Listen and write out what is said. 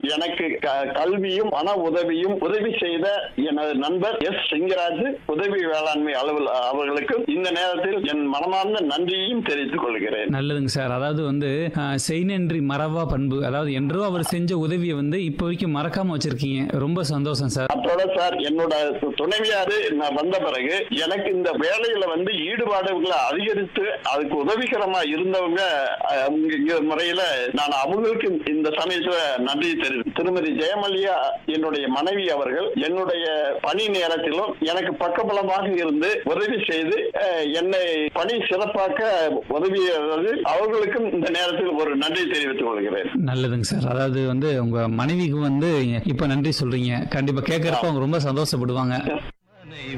எனக்கு க- கல்வியும் மன உதவியும் உதவி செய்த எனது நண்பர் எஸ் சிங்கராஜ் உதவி வேளாண்மை அலுவலர் அவர்களுக்கு இந்த நேரத்தில் என் மனமார்ந்த நன்றியையும் தெரிவித்துக் கொள்கிறேன் நல்லதுங்க சார் அதாவது வந்து ஆஹ், செய்நன்றி மறவா பண்பு அதாவது என்றோ அவர் செஞ்ச உதவியை வந்து இப்போ வரைக்கும் மறக்காம வச்சிருக்கீங்க ரொம்ப சந்தோஷம் சார் அத்தோட சார் என்னோட துணைவியாரு நான் வந்த பிறகு எனக்கு இந்த வேலையில வந்து ஈடுபாடுகளை அதிகரித்து அதுக்கு உதவிகரமா இருந்தவங்க அஹ், அவங்க இங்க முறையில நான் அவங்களுக்கு இந்த சமயத்துல நன்றி தெரிவித்து திருமதி ஜெயமல்லியா என்னுடைய மனைவி அவர்கள் என்னுடைய பணி நேரத்திலும் எனக்கு பக்கபலமாக இருந்து உதவி செய்து அஹ், என்னை பணி சிறப்பாக்க உதவியது அவர்களுக்கும் இந்த நேரத்தில் ஒரு நன்றி தெரிவித்துக் கொள்கிறேன் நல்லதுங்க சார் அதாவது வந்து உங்க மனைவிக்கு வந்து இப்ப நன்றி சொல்றீங்க கண்டிப்பா கேட்கறப்ப அவங்க ரொம்ப சந்தோஷப்படுவாங்க